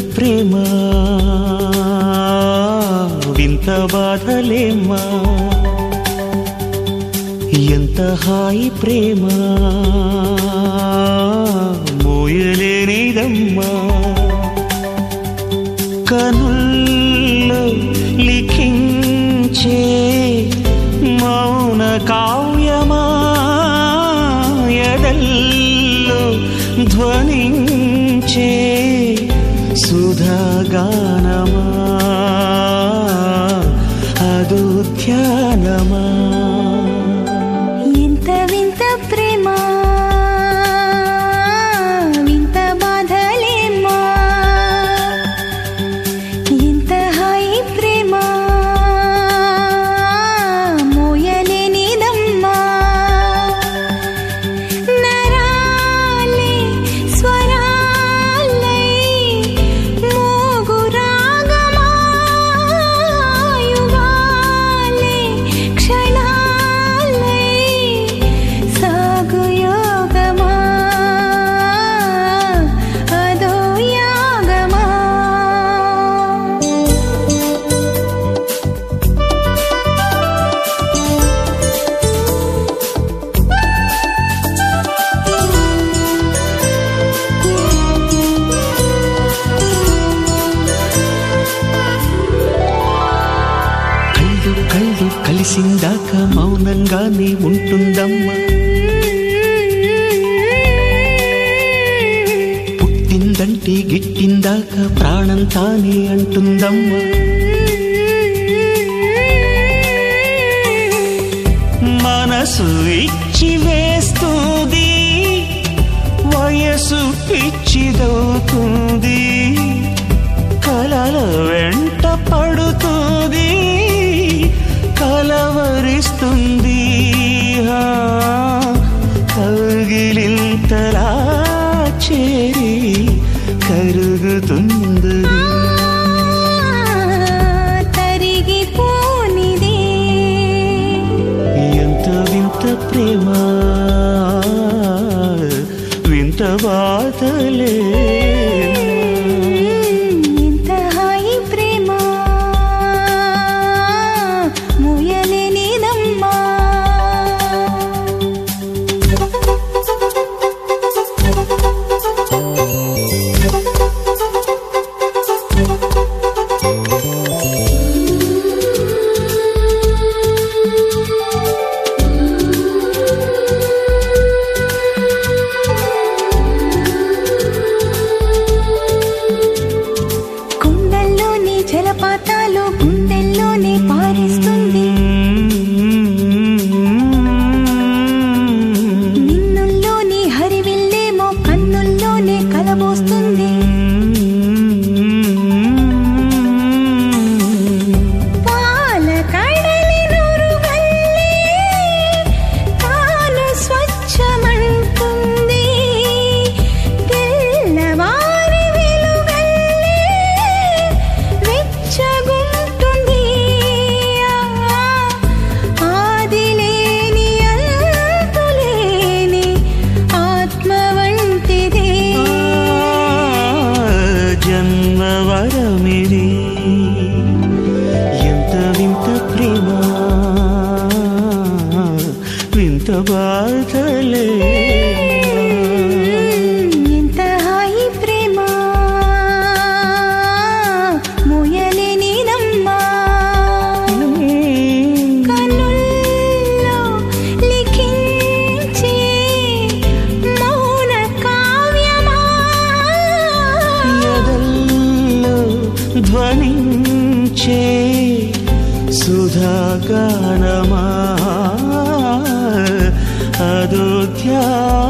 ప్రేమ వింత బాధలేమ్మా ఎంత హాయి ప్రేమ మోయలేనిదమ్మా కనుల్లో లిఖించే మౌన కావ్యమా ఎదల్లో ధ్వనించే సుధాగానమా అదు ధ్యానమా ఎంత వింత ప్రేమ వింత బాధలేమ్మా ఎంత హాయి ప్రేమ మోయలేనిదమ్మా నరాలే స్వరాలై మోగు రాగమా యుగాలే క్షణాలై సాగు యోగమా అదో యాగమా కళ్ళు కళ్ళు కలిసిందాక మౌనంగానే ఉంటుందమ్మా పుట్టిందంటే గిట్టిందాక ప్రాణం తానే అంటుందమ్మా మనసు ఇచ్చి వేస్తుంది వయసు పిచ్చిదవుతుంది కలల వెంట పడుతుంది కలవరిస్తుంది ఆ, కౌగిలింతలా చేరి కరుగుతుంది తరిగిపోనిదే ఎంత వింత ప్రేమ వింత బాధలే ఎంత హాయి ప్రేమ మోయలేనిదమ్మా కుండల్లోని జలపాతాలు గుండెల్లోనే పారిస్తుంది నిన్నుల్లోని హరివిల్లేమో కన్నుల్లోనే కలబోస్తుంది పాల కడలి నురుగల్లే తాను స్వచ్ఛమంటుంది తెల్లవారి వెలుగల్లే వెచ్చగుంటుంది ఆదిలేని అంతులేని ఆత్మ వంటిదే జన్మవరమిది ఎంత వింత ప్రేమ వింత బాధలే ఎంత హాయి ప్రేమ మోయలేనిదమ్మా కనుల్లో లిఖించే మౌన కావ్యమా ఎదల్లో ధ్వనించే సుధాగానమా అదో ధ్యానమా